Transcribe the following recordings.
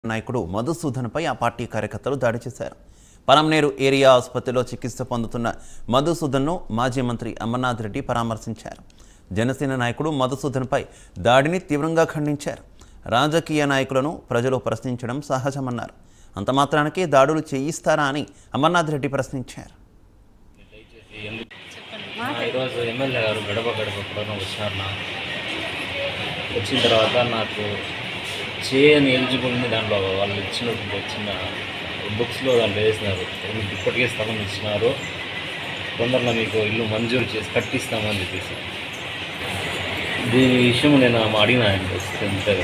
నాయకుడు మధుసూదన్పై ఆ పార్టీ కార్యకర్తలు దాడి చేశారు పరమనేరు ఏరియా ఆసుపత్రిలో చికిత్స పొందుతున్న మధుసూదన్ను మాజీ మంత్రి అమర్నాథ్ రెడ్డి పరామర్శించారు జనసేన నాయకుడు మధుసూదన్పై దాడిని తీవ్రంగా ఖండించారు రాజకీయ నాయకులను ప్రజలు ప్రశ్నించడం సహజమన్నారు అంత మాత్రానికే దాడులు చేయిస్తారా అని అమర్నాథ్ రెడ్డి ప్రశ్నించారు నా ఈరోజు ఎమ్మెల్యే గారు గడప గడప కూడా వచ్చినారు నా వచ్చిన తర్వాత నాకు చేయని ఎలిజిబుల్ని దాంట్లో వాళ్ళు ఇచ్చినటువంటి చిన్న బుక్స్లో దాంట్లో వేసినారు మీకు ఇప్పటికే స్థలం ఇచ్చినారు తొందరలో మీకు ఇల్లు మంజూరు చేసి కట్టిస్తామని చెప్పేసి దీని విషయం నేను ఆమె అడిగిన ఆయన ఇంతగా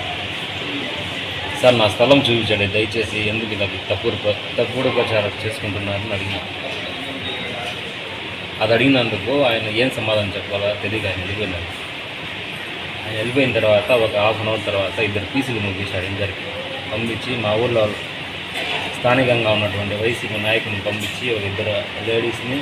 సార్ నా స్థలం చూపించండి దయచేసి ఎందుకు ఇలా తప్పుడు ప్ర- తప్పుడు ప్రచారం చేసుకుంటున్నారని అడిగిన అది అడిగినందుకు ఆయన ఏం సమాధానం చెప్పాలో తెలియక ఆయన వెళ్ళిపోయినారు ఆయన వెళ్ళిపోయిన తర్వాత ఒక హాఫ్ అన్ అవర్ తర్వాత ఇద్దరు పీసులు పంపించాడు ఇద్దరికి పంపించి మా ఊర్లో స్థానికంగా ఉన్నటువంటి వైసీపీ నాయకుని పంపించి ఒక ఇద్దరు లేడీస్ని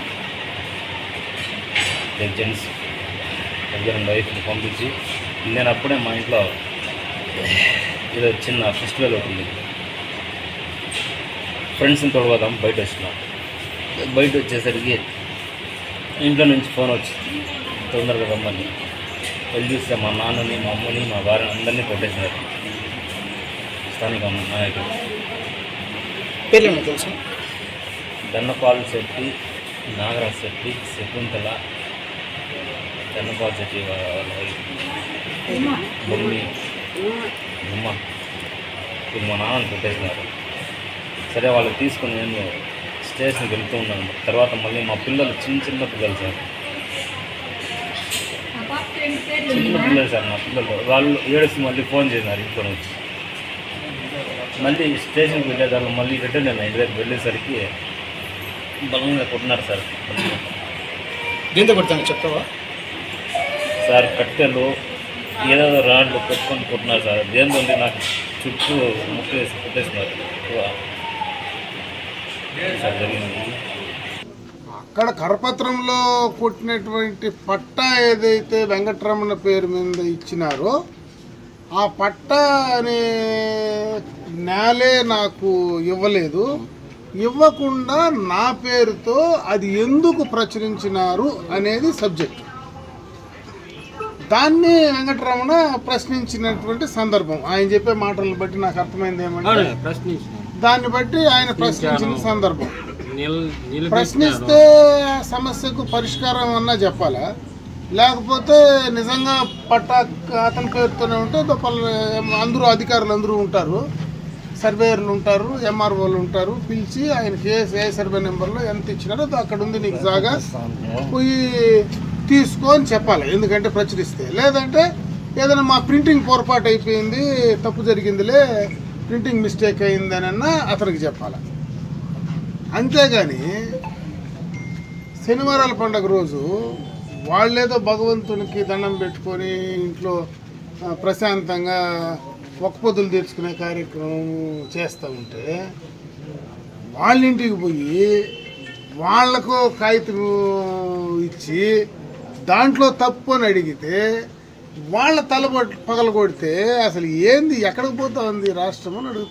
ఇద్దరు జెంట్స్ ఇద్దరు వైఫ్ని పంపించి నేను అప్పుడే మా ఇంట్లో ఏదో చిన్న ఫెస్టివల్ ఒకటి ఉంది ఫ్రెండ్స్ని తోడుకోదాం బయట వచ్చిన బయట వచ్చేసరికి ఇంట్లో నుంచి ఫోన్ వచ్చింది తొందరగా రమ్మని వెళ్ళి చూస్తే మా నాన్నని మా అమ్మని మా భార్యని అందరినీ కొట్టేసినారు స్థానిక నాయకుడు పేర్లు తెలుసు దన్నపాలు శెట్టి నాగరాజ్ శెట్టి శకుంతల దన్నపాలు శెట్టి వాళ్ళ వాళ్ళ వైఫ్ మమ్మీ అమ్మ ఇప్పుడు మా నాన్నని కొట్టేసినారు సరే వాళ్ళు తీసుకుని నేను స్టేషన్కి వెళ్తూ ఉన్నాను తర్వాత మళ్ళీ మా పిల్లలు చిన్న చిన్న పిల్లలు సార్ చిన్న పిల్లలు సార్ మా పిల్లలు వాళ్ళు ఏడుస్తూ మళ్ళీ ఫోన్ చేసినారు ఇంట్లో నుంచి మళ్ళీ స్టేషన్కి వెళ్ళేదాన్ని మళ్ళీ రిటర్న్ అయినా ఇంటి దగ్గర వెళ్ళేసరికి బలంగా కొట్టినారు సార్ దీంతో కొడతాను చెప్తావా సార్ కట్టెలు ఏదో రాడ్లు పెట్టుకొని కొట్టినారు సార్ దేంతో నాకు చుట్టూ ముక్కేసి కొట్టేసినారు ఎక్కువ. సార్ జరిగింది అక్కడ కరపత్రంలో కొట్టినటువంటి పట్టా ఏదైతే వెంకటరమణ పేరు మీద ఇచ్చినారో ఆ పట్టా అనే నేలే నాకు ఇవ్వలేదు ఇవ్వకుండా నా పేరుతో అది ఎందుకు ప్రచురించినారు అనేది సబ్జెక్ట్ దాన్ని వెంకటరమణ ప్రశ్నించినటువంటి సందర్భం ఆయన చెప్పే మాటలను బట్టి నాకు అర్థమైంది ఏమంటే దాన్ని బట్టి ఆయన ప్రశ్నించిన సందర్భం ప్రశ్నిస్తే సమస్యకు పరిష్కారం అన్నా చెప్పాలా లేకపోతే నిజంగా పట్టా అతని పేరుతోనే ఉంటే దొప్పలు అందరూ అధికారులు అందరూ ఉంటారు సర్వేయర్లు ఉంటారు ఎంఆర్ఓలు ఉంటారు పిలిచి ఆయనకి ఏ ఏ సర్వే నెంబర్లో ఎంత ఇచ్చినారో అక్కడ ఉంది నీకు జాగా పోయి తీసుకో అని చెప్పాలి ఎందుకంటే ప్రచురిస్తే లేదంటే ఏదైనా మా ప్రింటింగ్ పొరపాటు అయిపోయింది తప్పు జరిగిందిలే ప్రింటింగ్ మిస్టేక్ అయిందనన్నా అతనికి చెప్పాలి అంతేగాని శనివారాల పండగ రోజు వాళ్ళేదో భగవంతునికి దండం పెట్టుకొని ఇంట్లో ఆ, ప్రశాంతంగా ఒక్క పొద్దులు తీర్చుకునే కార్యక్రమం చేస్తూ ఉంటే వాళ్ళ ఇంటికి పోయి వాళ్లకు కాగితం ఇచ్చి దాంట్లో తప్పు అని అడిగితే వాళ్ళ తల పగలగొడితే అసలు ఏంది ఎక్కడికి పోతా ఉంది రాష్ట్రం అని అడుగుతా